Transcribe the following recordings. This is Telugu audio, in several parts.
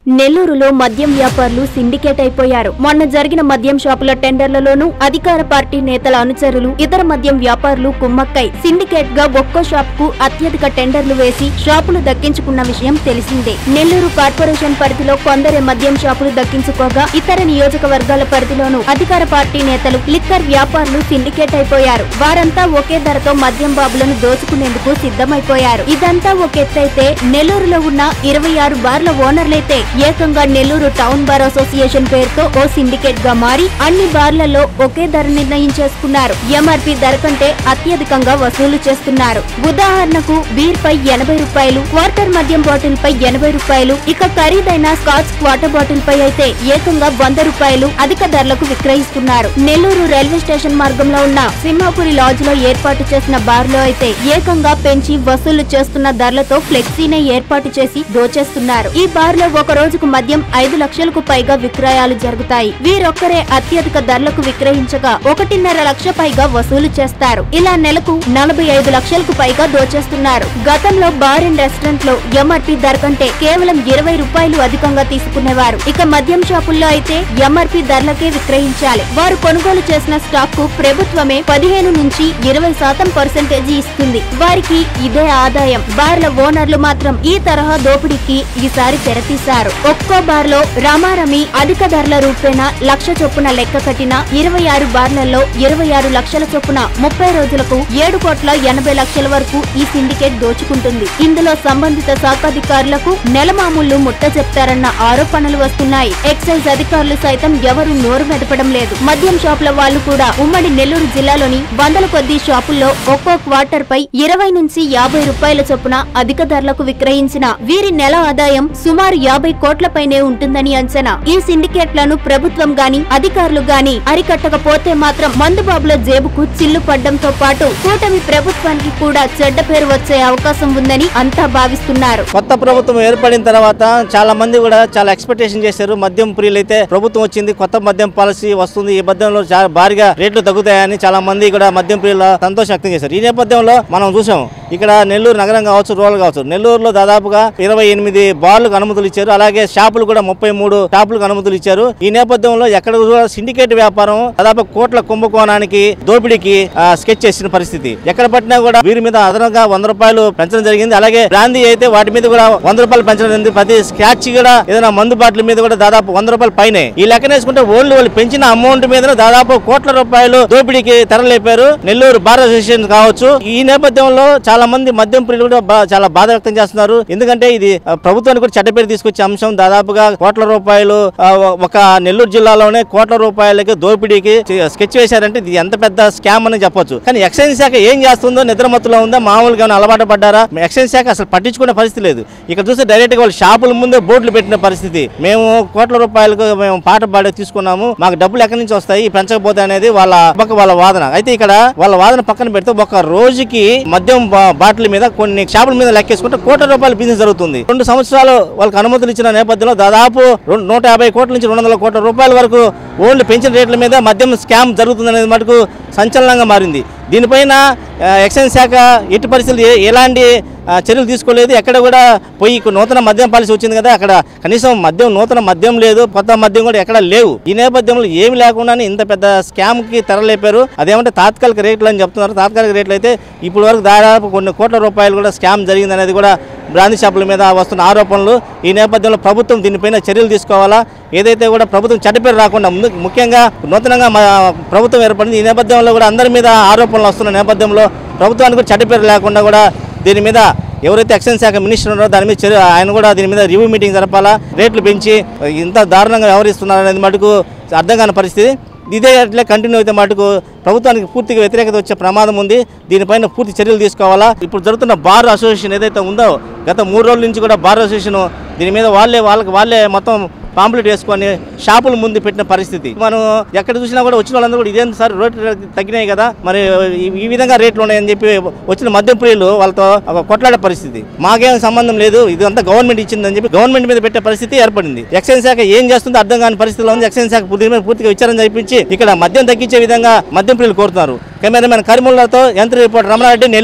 నెల్లూరులో మద్యం వ్యాపారులు సిండికేట్ అయిపోయారు మొన్న జరిగిన మద్యం షాపుల టెండర్లలోనూ అధికార పార్టీ నేతల అనుచరులు ఇతర మద్యం వ్యాపారులు కుమ్మక్కై సిండికేట్ గా ఒక్కో షాప్ కు అత్యధిక టెండర్లు వేసి షాపులు దక్కించుకున్న విషయం తెలిసిందే నెల్లూరు కార్పొరేషన్ పరిధిలో కొందరే మద్యం షాపులు దక్కించుకోగా ఇతర నియోజకవర్గాల పరిధిలోనూ అధికార పార్టీ నేతలు లిక్కర్ వ్యాపారులు సిండికేట్ అయిపోయారు వారంతా ఒకే ధరతో మద్యం బాబులను దోచుకునేందుకు సిద్ధమైపోయారు ఇదంతా ఒక ఎత్తైతే నెల్లూరులో ఉన్న ఇరవై ఆరు బార్ల ఓనర్లైతే ఏకంగా నెల్లూరు టౌన్ బార్ అసోసియేషన్ పేరుతో ఓ సిండికేట్ గా మారి అన్ని బార్లలో ఒకే ధర నిర్ణయించేసుకున్నారు ఎంఆర్పి ధర కంటే అత్యధికంగా వసూలు చేస్తున్నారు ఉదాహరణకు బీర్ పై ఎనభై రూపాయలు క్వార్టర్ మద్యం బాటిల్ పై ఎనభై రూపాయలు ఇక ఖరీదైన స్కాచ్ క్వార్టర్ బాటిల్ పై అయితే ఏకంగా వంద రూపాయలు అధిక ధరలకు విక్రయిస్తున్నారు నెల్లూరు రైల్వే స్టేషన్ మార్గంలో ఉన్న సింహాపురి లాడ్జ్ లో ఏర్పాటు చేసిన బార్ లో అయితే ఏకంగా పెంచి వసూలు చేస్తున్న ధరలతో ఫ్లెక్సీనే ఏర్పాటు చేసి దోచేస్తున్నారు ఈ బార్ లో ఒక రోజుకు మద్యం ఐదు లక్షలకు పైగా విక్రయాలు జరుగుతాయి వీరొక్కరే అత్యధిక ధరలకు విక్రయించగా ఒకటిన్నర లక్ష పైగా వసూలు చేస్తారు ఇలా నెలకు నలభై ఐదు లక్షలకు పైగా దోచేస్తున్నారు గతంలో బార్ అండ్ రెస్టారెంట్ లో ఎంఆర్పి ధర కంటే కేవలం ఇరవై రూపాయలు అధికంగా తీసుకునేవారు ఇక మద్యం షాపుల్లో అయితే ఎంఆర్పి ధరలకే విక్రయించాలి వారు కొనుగోలు చేసిన స్టాక్ కు ప్రభుత్వమే పదిహేను నుంచి ఇరవై శాతం పర్సెంటేజీ ఇస్తుంది వారికి ఇదే ఆదాయం బార్ల ఓనర్లు మాత్రం ఈ తరహా దోపిడీకి ఈసారి తెరతీశారు ఒక్కో బార్ లో రామారమి అధిక ధరల రూపేణ లక్ష చొప్పున లెక్క కట్టిన ఇరవై ఆరు బార్లలో ఇరవై ఆరు లక్షల చొప్పున ముప్పై రోజులకు ఏడు కోట్ల ఎనభై లక్షల వరకు ఈ సిండికేట్ దోచుకుంటుంది ఇందులో సంబంధిత శాఖాధికారులకు నెల మామూళ్లు ముట్ట చెప్తారన్న ఆరోపణలు వస్తున్నాయి ఎక్సైజ్ అధికారులు సైతం ఎవరు నోరు మెదపడం లేదు మద్యం షాపుల వాళ్ళు కూడా ఉమ్మడి నెల్లూరు జిల్లాలోని వందల కొద్దీ షాపుల్లో ఒక్కో క్వార్టర్ పై ఇరవై నుంచి యాభై రూపాయల చొప్పున అధిక ధరలకు విక్రయించిన వీరి నెల ఆదాయం సుమారు యాభై కోట్లపైనే ఉంటుందని అంచనా ఈ సిండికేట్లను ప్రభుత్వం గాని అధికారులు గాని అరికట్టకపోతే మాత్రం మందుబాబుల జేబుకు చిల్లు పడ్డంతో పాటు కూటమి ప్రభుత్వానికి కూడా చెడ్డ పేరు వచ్చే అవకాశం ఉందని అంతా భావిస్తున్నారు కొత్త ప్రభుత్వం ఏర్పడిన తర్వాత చాలా మంది కూడా చాలా ఎక్స్పెక్టేషన్ చేశారు మద్యం ప్రియులు అయితే ప్రభుత్వం వచ్చింది కొత్త మద్యం పాలసీ వస్తుంది ఈ మద్యంలో చాలా భారీగా రేట్లు తగ్గుతాయని చాలా మంది కూడా మద్యం ప్రియుల సంతోషం వ్యక్తం చేశారు ఈ నేపథ్యంలో మనం చూసాం ఇక్కడ నెల్లూరు నగరం కావచ్చు రూరల్ కావచ్చు నెల్లూరులో దాదాపుగా ఇరవై ఎనిమిది బార్లకు అనుమతులు ఇచ్చారు అలాగే షాపులు కూడా ముప్పై మూడు షాపులకు అనుమతులు ఇచ్చారు ఈ నేపథ్యంలో ఎక్కడ కూడా సిండికేట్ వ్యాపారం దాదాపు కోట్ల కుంభకోణానికి దోపిడీకి ఆ, స్కెచ్ చేసిన పరిస్థితి ఎక్కడ పట్టినా కూడా వీరి మీద అదనంగా వంద రూపాయలు పెంచడం జరిగింది అలాగే బ్రాందీ అయితే వాటి మీద కూడా వంద రూపాయలు పెంచడం జరిగింది ప్రతి స్క్రాచ్ కూడా ఏదైనా మందు బాటిల్ మీద కూడా దాదాపు వంద రూపాయలు పైనే ఈ లెక్కన వేసుకుంటే ఓన్లీ వాళ్ళు పెంచిన అమౌంట్ మీద దాదాపు కోట్ల రూపాయలు దోపిడీకి తెరలేపారు నెల్లూరు బార్ అసోసియేషన్ కావచ్చు ఈ నేపథ్యంలో చాలా మంది మద్యం ప్రియులు కూడా బా- చాలా బాధ వ్యక్తం చేస్తున్నారు ఎందుకంటే ఇది ఆ, ప్రభుత్వానికి కూడా చెడ్డ పేరు తీసుకొచ్చే అంశం దాదాపుగా కోట్ల రూపాయలు ఆ, ఒక నెల్లూరు జిల్లాలోనే కోట్ల రూపాయలకి దోపిడీకి చే- స్కెచ్ వేశారంటే ఇది ఎంత పెద్ద స్కామ్ అని చెప్పొచ్చు కానీ ఎక్సైజ్ శాఖ ఏం చేస్తుందో నిద్రమత్తులో ఉందా మామూలుగా ఏమైనా అలవాటు పడ్డారా ఎక్సైజ్ శాఖ అసలు పట్టించుకునే పరిస్థితి లేదు ఇక్కడ చూస్తే డైరెక్ట్ గా వాళ్ళు షాపుల ముందే బోర్డులు పెట్టిన పరిస్థితి మేము కోట్ల రూపాయలకు మేము పాట పాడే తీసుకున్నాము మాకు డబ్బులు ఎక్కడి నుంచి వస్తాయి పెంచకపోతే అనేది వాళ్ళ పక్క వాళ్ళ వాదన అయితే ఇక్కడ వాళ్ళ వాదన పక్కన పెడితే ఒక రోజుకి మద్యం బా- బాటిల్ మీద కొన్ని షాపుల మీద లెక్కేసుకుంటే కోట్ల రూపాయల బిజినెస్ జరుగుతుంది రెండు సంవత్సరాలు వాళ్ళకి అనుమతులు ఇచ్చిన నేపథ్యంలో దాదాపు రెండు- నూట యాభై కోట్ల నుంచి రెండు వందల కోట్ల రూపాయల వరకు ఓన్లీ పెంచిన రేట్ల మీద మద్యం స్కామ్ జరుగుతుంది అనేది మటుకు సంచలనంగా మారింది దీనిపైన ఆ, ఎక్సైజ్ శాఖ ఎట్టి పరిస్థితులు ఏ- ఎలాంటి ఆ, చర్యలు తీసుకోలేదు ఎక్కడ కూడా పోయి ఇక్కడ నూతన మద్యం పాలసీ వచ్చింది కదా అక్కడ కనీసం మద్యం నూతన మద్యం లేదు కొత్త మద్యం కూడా ఎక్కడ లేవు ఈ నేపథ్యంలో ఏమి లేకుండానే ఇంత పెద్ద స్కామ్ కి తెరలేపారు అదేమంటే తాత్కాలిక రేట్లు అని చెప్తున్నారు తాత్కాలిక రేట్లు అయితే ఇప్పుడు వరకు దాదాపు కొన్ని కోట్ల రూపాయలు కూడా స్కామ్ జరిగింది అనేది కూడా బ్రాంతి షాపుల మీద వస్తున్న ఆరోపణలు ఈ నేపథ్యంలో ప్రభుత్వం దీనిపైన చర్యలు తీసుకోవాలా ఏదైతే కూడా ప్రభుత్వం చెడ్డపేరు రాకుండా ముందు ముఖ్యంగా నూతనంగా మా ప్రభుత్వం ఏర్పడింది ఈ నేపథ్యంలో కూడా అందరి మీద ఆరోపణలు వస్తున్న నేపథ్యంలో ప్రభుత్వానికి కూడా చెడ్డపేరు లేకుండా కూడా దీని మీద ఎవరైతే ఎక్సైజ్ శాఖ మినిస్టర్ ఉన్నారో దాని మీద చర్య ఆయన కూడా దీని మీద రివ్యూ మీటింగ్ జరపాలా రేట్లు పెంచి ఇంత దారుణంగా వ్యవహరిస్తున్నారు అనేది మటుకు అర్థం కాని పరిస్థితి ఇదే అట్లే కంటిన్యూ అయితే మటుకు ప్రభుత్వానికి పూర్తిగా వ్యతిరేకత వచ్చే ప్రమాదం ఉంది దీనిపైన పూర్తి చర్యలు తీసుకోవాలా ఇప్పుడు జరుగుతున్న బార్ అసోసియేషన్ ఏదైతే ఉందో గత మూడు రోజుల నుంచి కూడా బార్ అసోసియేషన్ దీని మీద వాళ్ళే వాళ్ళకి వాళ్ళే మొత్తం పాంప్లెట్ వేసుకొని షాపుల ముందు పెట్టిన పరిస్థితి మనం ఎక్కడ చూసినా కూడా వచ్చిన వాళ్ళందరూ కూడా ఇదేంటి సార్ రేట్లు తగ్గినాయి కదా మరి ఈ- ఈ విధంగా రేట్లు ఉన్నాయని చెప్పి వచ్చిన మద్యం ప్రియులు వాళ్ళతో ఒక కొట్లాడే పరిస్థితి మాకేం సంబంధం లేదు ఇదంతా గవర్నమెంట్ ఇచ్చిందని చెప్పి గవర్నమెంట్ మీద పెట్టే పరిస్థితి ఏర్పడింది ఎక్సైజ్ శాఖ ఏం చేస్తుందో అర్థం కాని పరిస్థితిలో ఉంది ఎక్సైజ్ శాఖ పూర్తి మీద పూర్తిగా విచారణ జరిపించి ఇక్కడ మద్యం తగ్గించే విధంగా మద్యం ప్రియులు కోరుతున్నారు కెమెరామెన్ కరిముల్లతో యంత్ర రిపోర్టర్ రమణారెడ్డి నెల్లూరు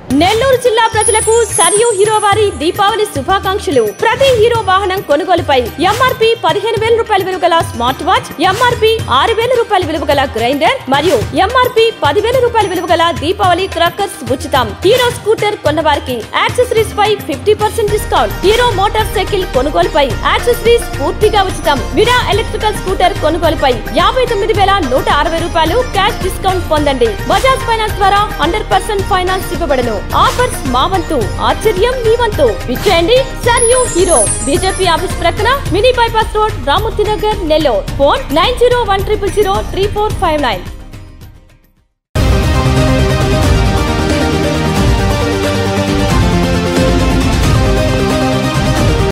నెల్లూరు జిల్లా ప్రజలకు సరియు హీరో వారి దీపావళి శుభాకాంక్షలు ప్రతి హీరో వాహనం కొనుగోలుపై ఎంఆర్పి పదిహేను వేల రూపాయల విలువ గల స్మార్ట్ వాచ్ ఎంఆర్పి ఆరు వేల రూపాయల విలువ గల గ్రైండర్ మరియు ఎంఆర్పి పదివేల రూపాయల విలువ గల దీపావళి క్రాకర్స్ ఉచితం హీరో స్కూటర్ కొన్నవారికి యాక్సెసరీస్ పై fifty percent discount Hero motorcycle కొనుగోలుపై యాక్సెసరీస్ పూర్తిగా ఉచితం విరా ఎలక్ట్రికల్ స్కూటర్ కొనుగోలుపై యాభై తొమ్మిది వేల నూట అరవై రూపాయలు క్యాష్ డిస్కౌంట్ పొందండి బజాజ్ ఫైనాన్స్ ద్వారా హండ్రెడ్ పర్సెంట్ ఫైనాన్స్ ఇవ్వబడను ఆఫర్స్ మా వంతు ఆశ్చర్యం మీ వంతు విచ్చేయండి సర్ యూ హీరో బీజేపీ ఆఫీస్ ప్రక్కన mini bypass road Ramamurthy Nagar Nellore phone nine zero one triple zero three four five nine